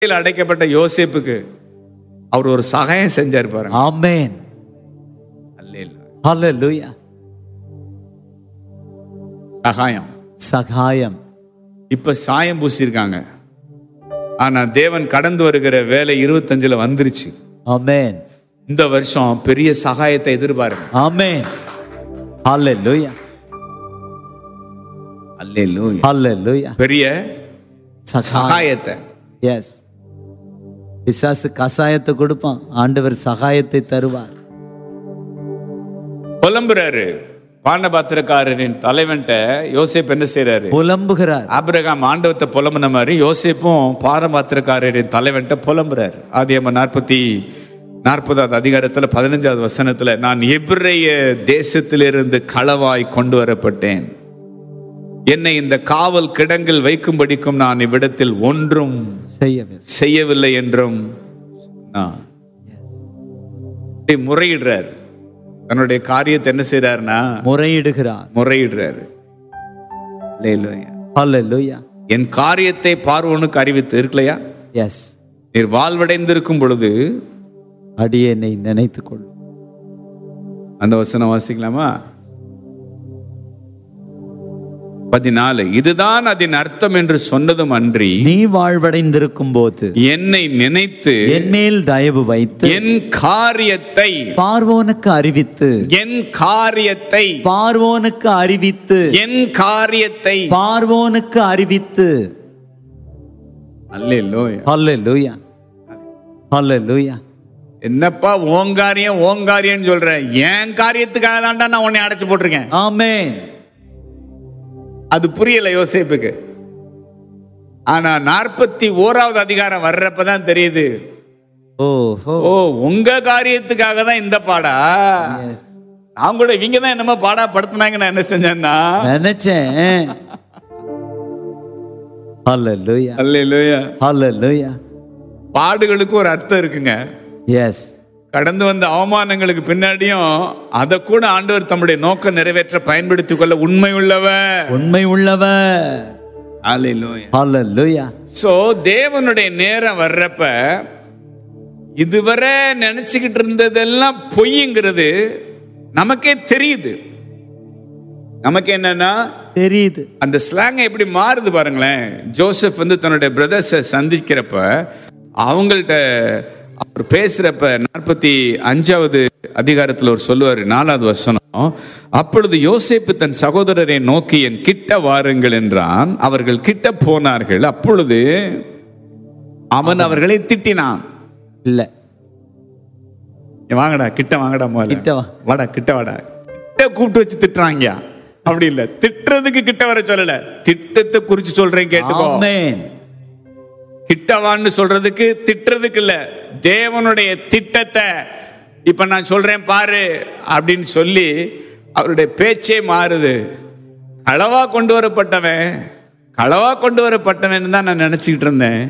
சிறையில் அடைக்கப்பட்ட யோசேப்புக்கு அவர் ஒரு சகாயம் செஞ்சார் பாருங்க ஆமென் அல்லேலூயா. ஹalleluya சகாயம் சகாயம் இப்ப சாயம் பூசியிருக்காங்க ஆனா தேவன் கடந்து வருகிற வேலை இருபத்தஞ்சுல வந்துருச்சு ஆமென் இந்த வருஷம் பெரிய சகாயத்தை எதிர்பாருங்க ஆமென் ஹalleluya அல்லேலூயா. ஹalleluya பெரிய சகாயம் சகாயத்தை எஸ் பிசாசு கசாயத்தை கொடுப்பான் ஆண்டவர் சகாயத்தை தருவார் புலம்புறாரு பாண்டபாத்திரக்காரரின் தலைவன்ட்ட யோசேப் என்ன செய்றாரு புலம்புகிறார் ஆபிரகாம் ஆண்டவத்தை புலம்புன மாதிரி யோசேப்பும் பாரபாத்திரக்காரரின் தலைவன்ட்ட புலம்புறார் ஆதியம்ம நாற்பத்தி நாற்பதாவது அதிகாரத்துல பதினஞ்சாவது வசனத்துல நான் எபிரேய தேசத்திலிருந்து களவாய் கொண்டு வரப்பட்டேன் என்னை இந்த காவல் கிடங்கில் வைக்கும்படிக்கும் நான் இவ்விடத்தில் ஒன்றும் செய்யவே செய்யவில்லை என்றும் சொன்னான். இப்படி முறையிடுறார் தன்னுடைய காரியத்தை என்ன செய்றாருன்னா முறையிடுகிறார் முறையிடுறாரு அல்லேலூயா. ஹalleluya என் காரியத்தை பார்வோனுக்கு அறிவித்து இருக்கலையா எஸ் நீர் வாழ்வடைந்திருக்கும் பொழுது அடியேனை நினைத்துக் கொள்ளும் அந்த வசனம் வாசிக்கலாமா பதினாலு இதுதான் அதன் அர்த்தம் என்று சொன்னதும் அன்றி நீ வாழ்வடைந்திருக்கும் போது என்னை நினைத்து என் மேல் தயவு வைத்து என் காரியத்தை பார்வோனுக்கு அறிவித்து என் காரியத்தை பார்வோனுக்கு அறிவித்து என் காரியத்தை பார்வோனுக்கு அறிவித்து அல்லேலூயா ஹalleluya ஹalleluya என்னப்பா ஓங்காரியம் ஓங்காரியம் சொல்றேன் என் காரியத்துக்காக தான்டா நான் உன்னை அடைச்சு போட்டிருக்கேன் ஆமென் அது புரியல யோசேப்புக்கு ஆனா நாற்பத்தி ஓராவது அதிகாரம் வர்றப்பதான் தெரியுது ஓஹோ ஓ உங்க காரியத்துக்காக தான் இந்த பாடா எஸ் நான் கூட இவங்க தான் என்னமோ பாடா படுத்துனாங்க நான் என்ன செஞ்சேன்னா நினைச்சேன் ஹalleluya அல்லேலூயா ஹalleluya பாடுகளுக்கு ஒரு அர்த்தம் இருக்குங்க எஸ் கடந்து வந்த அவமானங்களுக்கு பின்னாடியும் அதை கூட ஆண்டவர் தம்முடைய நோக்கம் நிறைவேற்ற பயன்படுத்திக் கொள்ள உண்மை உள்ளவர் உண்மை உள்ளவர் அல்லேலூயா ஹalleluya சோ தேவனுடைய நேரம் வர்றப்ப இதுவரை நினைச்சுக்கிட்டு இருந்ததெல்லாம் பொய்ங்கிறது நமக்கே தெரியுது நமக்கு என்னன்னா தெரியுது அந்த ஸ்லாங் எப்படி மாறுது பாருங்களேன் ஜோசப் வந்து தன்னுடைய பிரதர்ஸை சந்திக்கிறப்ப அவங்கள்ட்ட அவர் பேசுறப்ப நாற்பத்தி அஞ்சாவது அதிகாரத்தில் ஒரு சொல்லுவார் நாலாவது வசனம் அப்பொழுது யோசேப்பு தன் சகோதரரை நோக்கி என் கிட்ட வாருங்கள் என்றான் அவர்கள் கிட்ட போனார்கள் அப்பொழுது அவன் அவர்களை திட்டினான் இல்ல "இங்க வாங்கடா கிட்ட வாங்கடா முதல்ல கிட்ட வா. வாடா கிட்ட வாடா கிட்ட கூப்பிட்டு வச்சு திட்டுறாங்க அப்படி இல்ல திட்டுறதுக்கு கிட்ட வர சொல்லல திட்டத்தை குறிச்சு சொல்றேன் கேட்டுக்கோ ஆமென் கிட்டவான்னு சொல்றதுக்கு திட்டுறதுக்கு இல்ல தேவனுடைய திட்டத்தை இப்ப நான் சொல்றேன் பாரு அப்படின்னு சொல்லி அவருடைய பேச்சே மாறுது களவா கொண்டு வரப்பட்டவன் களவா கொண்டு வரப்பட்டவன் தான் நான் நினைச்சுக்கிட்டு இருந்தேன்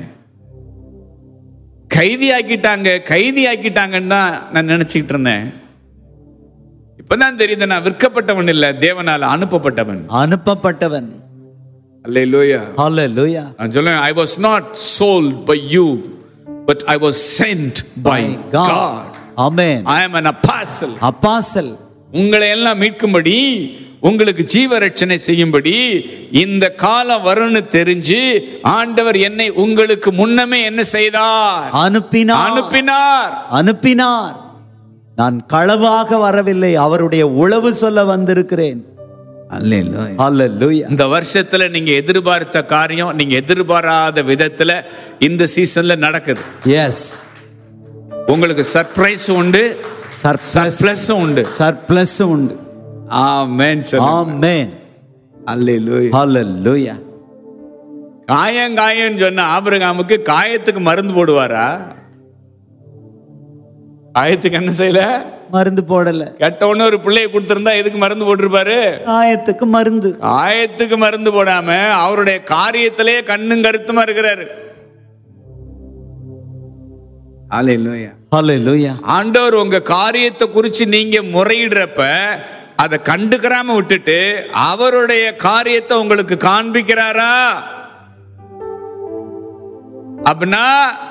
கைதி ஆக்கிட்டாங்க கைதி ஆக்கிட்டாங்கன்னு தான் நான் நினைச்சுக்கிட்டு இருந்தேன் இப்பதான் தெரியுது நான் விற்கப்பட்டவன் இல்ல தேவனால அனுப்பப்பட்டவன் அனுப்பப்பட்டவன் அல்லேலூயா ஹalleluya நான் சொல்லுவேன் I was not sold by you but I was send by God amen I am an apostle apostle உங்களை எல்லாம் மீட்கும்படி உங்களுக்கு ஜீவரட்சணை செய்யும்படி இந்த காலம் வரும்னு தெரிஞ்சு ஆண்டவர் என்னை உங்களுக்கு முன்னமே என்ன செய்தார் அனுப்பினார் அனுப்பினார் அனுப்பினார் நான் களவாக வரவில்லை அவருடைய உளவு சொல்ல வந்திருக்கிறேன் ஹalleluya இந்த வருஷத்துல நீங்க எதிர்பார்த்த காரியம் நீங்க எதிர்பாராத விதத்துல இந்த சீசன்ல நடக்குது எஸ் உங்களுக்கு சர்ப்ரைஸ் உண்டு சர்ப்ளஸ் சர்ப்ளஸும் உண்டு சர்ப்ளஸ் உண்டு ஆமென் சொல்லுங்க ஆமென் அல்லேலூயா ஹalleluya காயம் காயம்னு சொன்ன ஆபிரகாமுக்கு காயத்துக்கு மருந்து போடுவாரா காயத்துக்கு என்ன செய்யல மருந்து போடல கெட்டவொன்னு ஒரு பிள்ளையை கொடுத்திருந்தா எதுக்கு மருந்து போட்டிருப்பாரு காயத்துக்கு மருந்து காயத்துக்கு மருந்து போடாம அவருடைய காரியத்திலே கண்ணும் கருத்துமா இருக்கிறாரு அல்லேலூயா ஹalleluya ஆண்டவர் உங்க காரியத்தை குறிச்சு நீங்க முறையிடுறப்ப அதை கண்டுக்கிறாம விட்டுட்டு அவருடைய காரியத்தை உங்களுக்கு காண்பிக்கிறாரா அப்படின்னா